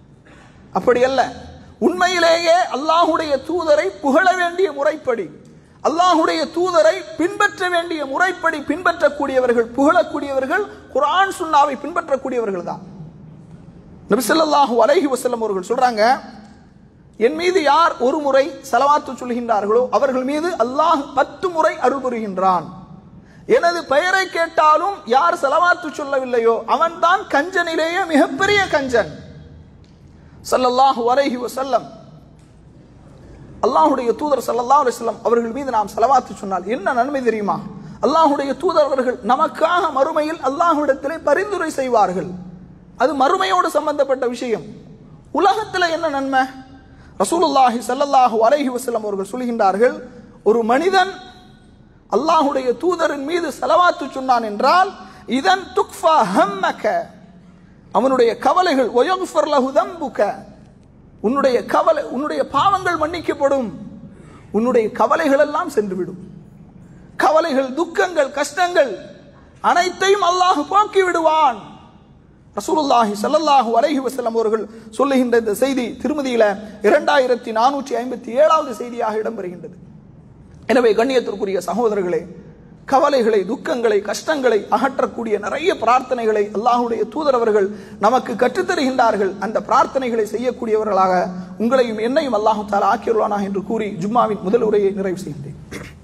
S1: அப்படி அல்ல உண்மையிலேயே அல்லாஹுடைய தூதரை புகழ வேண்டிய முறைப்படி அல்லாஹுடைய தூதரை பின்பற்ற வேண்டிய முறைப்படி பின்பற்றக்கூடியவர்கள் புகழக்கூடியவர்கள் குர்ஆன் சுன்னாவை பின்பற்றக்கூடியவர்கள் தான் நபிசல்லாஹு அலைஹி வஸல்லம் அவர்கள் சொல்றாங்க என் மீது யார் ஒரு முறை செலவாத்து சொல்கின்றார்களோ அவர்கள் மீது அல்லாஹ் பத்து முறை அருள் புரிகின்றான் எனது பெயரை கேட்டாலும் யார் செலவாத்து சொல்லவில்லையோ அவன்தான் கஞ்சனிலேயே மிகப்பெரிய கஞ்சன் ஸல்லல்லாஹு அலைஹி வஸல்லம் அல்லாஹுடைய தூதர் ஸல்லல்லாஹு அலைஹி வஸல்லம் அவர்கள் மீது நாம் செலவாத்து சொன்னால் என்ன நன்மை தெரியுமா அல்லாஹுடைய தூதர் அவர்கள் நமக்காக மறுமையில் அல்லாஹ்விடத்திலே பரிந்துரை செய்வார்கள் அது மறுமையோடு சம்பந்தப்பட்ட விஷயம் உலகத்தில் என்ன நன்மை ரசூலுல்லாஹி ஸல்லல்லாஹு அலைஹி வஸல்லம் அவர்கள் சொல்கின்றார்கள் ஒரு மனிதன் அல்லாஹுடைய தூதரின் மீது செலவாத்து சொன்னான் என்றால் இதன் துக்ஃபா ஹம்மக அவனுடைய கவலைகள் ஒயகுஃபர் லஹு தம்புக உன்னுடைய கவலை உன்னுடைய பாவங்கள் மன்னிக்கப்படும் உன்னுடைய கவலைகள் எல்லாம் சென்றுவிடும் கவலைகள் துக்கங்கள் கஷ்டங்கள் அனைத்தையும் அல்லாஹ் போக்கி விடுவான் ரசூலுல்லாஹி ஸல்லல்லாஹு அலைஹி வஸல்லம் அவர்கள் சொல்லுகின்ற இந்த செய்தி திருமதியில இரண்டாயிரத்தி நானூற்றி ஐம்பத்தி ஏழாவது செய்தியாக இடம்பெறுகின்றது எனவே கண்ணியத்திற்குரிய சகோதரர்களே கவலைகளை துக்கங்களை கஷ்டங்களை அகற்றக்கூடிய நிறைய பிரார்த்தனைகளை அல்லாஹுடைய தூதரவர்கள் நமக்கு கற்றுத்தருகின்றார்கள் அந்த பிரார்த்தனைகளை செய்யக்கூடியவர்களாக உங்களையும் என்னையும் அல்லாஹு தாலா ஆக்கியுள்ளானாக என்று கூறி ஜும்மாவின் முதல் உரையை நிறைவு செய்கின்றேன்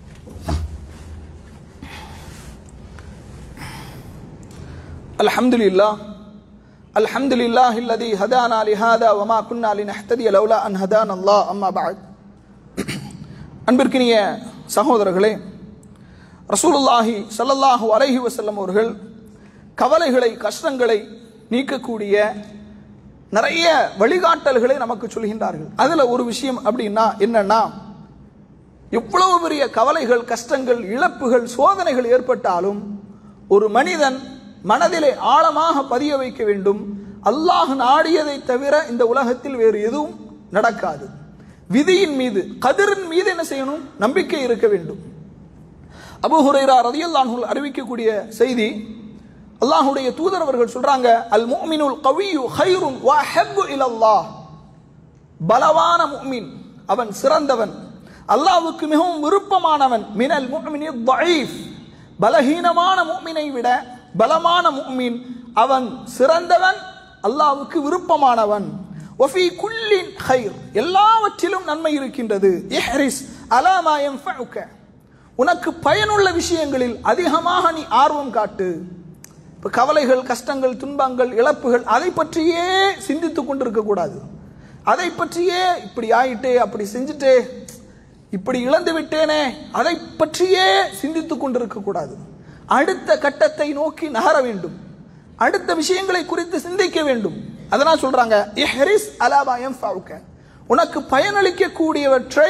S1: الحمد لله الحمد لله الذي هدانا لهذا وما كنا لنهتدي لولا أن هدانا الله أما بعد அன்பிற்கினிய சகோதரர்களே ரசூலுல்லாஹி ஸல்லல்லாஹு அலைஹி வஸல்லம் அவர்கள் கவலைகளை கஷ்டங்களை நீக்கக்கூடிய நிறைய வழிகாட்டல்களை நமக்கு சொல்கின்றார்கள் அதுல ஒரு விஷயம் அப்படின்னா என்னன்னா எவ்வளவு பெரிய கவலைகள் கஷ்டங்கள் இழப்புகள் சோதனைகள் ஏற்பட்டாலும் ஒரு மனிதன் மனதிலே ஆழமாக பதிய வைக்க வேண்டும் அல்லாஹ் நாடியதை தவிர இந்த உலகத்தில் வேறு எதுவும் நடக்காது விதியின் மீது கதிரின் மீது என்ன செய்யணும் நம்பிக்கை இருக்க வேண்டும் அபு ஹுரைரா ரதியல்லாஹுல் அறிவிக்கக்கூடிய செய்தி அல்லாஹுடைய தூதர் அவர்கள் சொல்றாங்க அல் முஃமினுல் கவியு ஹைருன் வ ஹப்பு இலல்லாஹ் பலவான முஃமின் அவன் சிறந்தவன் அல்லாஹ்வுக்கு மிகவும் விருப்பமானவன் மினல் முஃமினி தஈஃப் பலஹீனமான முஃமினை விட பலமான முஃமின் அவன் சிறந்தவன் அல்லாஹ்வுக்கு விருப்பமானவன் ஒஃபி குல்லின் ஹைர் எல்லாவற்றிலும் நன்மை இருக்கின்றது இஹ்ரிஸ் அலா மா யன்ஃபஉக உனக்கு பயனுள்ள விஷயங்களில் அதிகமாக நீ ஆர்வம் காட்டு இப்போ கவலைகள் கஷ்டங்கள் துன்பங்கள் இழப்புகள் அதை பற்றியே சிந்தித்துக் கொண்டிருக்க கூடாது அதை பற்றியே இப்படி ஆயிட்டே அப்படி செஞ்சுட்டே இப்படி இழந்து விட்டேனே அதை பற்றியே சிந்தித்துக் கொண்டிருக்க கூடாது அடுத்த கட்டத்தை நோக்கி நகர வேண்டும் அடுத்த விஷயங்களை குறித்து சிந்திக்க வேண்டும் அதனால் சொல்றாங்க இஹ்ரிஸ் அலாபா யன்ஃபஉக உனக்கு பயனளிக்க கூடியவற்றை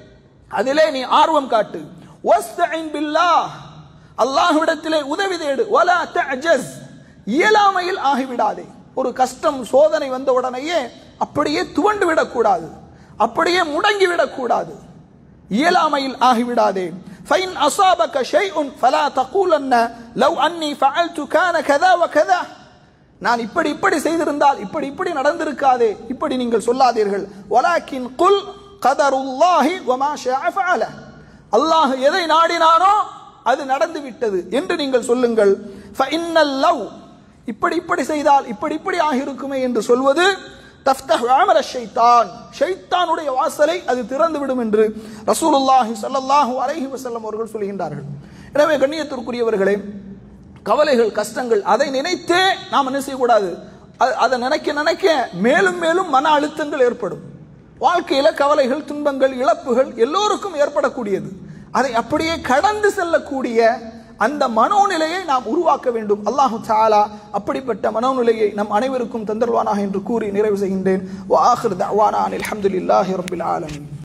S1: அதிலே நீ ஆர்வம் காட்டு வஸ்தஇன் பில்லாஹ் அல்லாஹ்விடத்திலே உதவி தேடு வலா தஅஜஸ் இயலாமையில் ஆகிவிடாதே ஒரு கஷ்டம் சோதனை வந்த உடனேயே அப்படியே துவண்டு விடக்கூடாது அப்படியே முடங்கி விடக்கூடாது இயலாமையில் ஆகிவிடாதே فإن أصابك شيء فلا تقولن لو أني فعلت كان كذا وكذا நான் இப்படி இப்படி செய்திருந்தால் இப்படி இப்படி நடந்திருக்காதே இப்படி நீங்கள் சொல்லாதீர்கள் வலாக்கின் குல் கதருல்லாஹி வமா ஷாஅ ஃபஅல அல்லாஹ் எதை நாடினானோ அது நடந்து விட்டது என்று நீங்கள் சொல்லுங்கள் ஃபஇன்னல் லவ் இப்படி இப்படி செய்தால் இப்படி இப்படி ஆகியிருக்குமே என்று சொல்வது தஃப்தஹ் அமல ஷைத்தான் ஷைத்தானுடைய வாசலை அது திறந்து விடும் என்று ரசூலுல்லாஹி ஸல்லல்லாஹு அலைஹி வஸல்லம் அவர்கள் சொல்கின்றார்கள் எனவே கண்ணியத்திற்குரியவர்களே கவலைகள் கஷ்டங்கள் அதை நினைத்தே நாம் என்ன செய்யக்கூடாது அ- அதை நினைக்க நினைக்க மேலும் மேலும் மன அழுத்தங்கள் ஏற்படும் வாழ்க்கையில கவலைகள் துன்பங்கள் இழப்புகள் எல்லோருக்கும் ஏற்படக்கூடியது அதை அப்படியே கடந்து செல்லக்கூடிய அந்த மனோநிலையை நாம் உருவாக்க வேண்டும் அல்லாஹு தாலா அப்படிப்பட்ட மனோநிலையை நம் அனைவருக்கும் தந்தருவானாக என்று கூறி நிறைவு செய்கின்றேன் வா ஆஹிர் தஅவானா அனில் ஹம்துலில்லாஹி ரப்பில் ஆலமீன்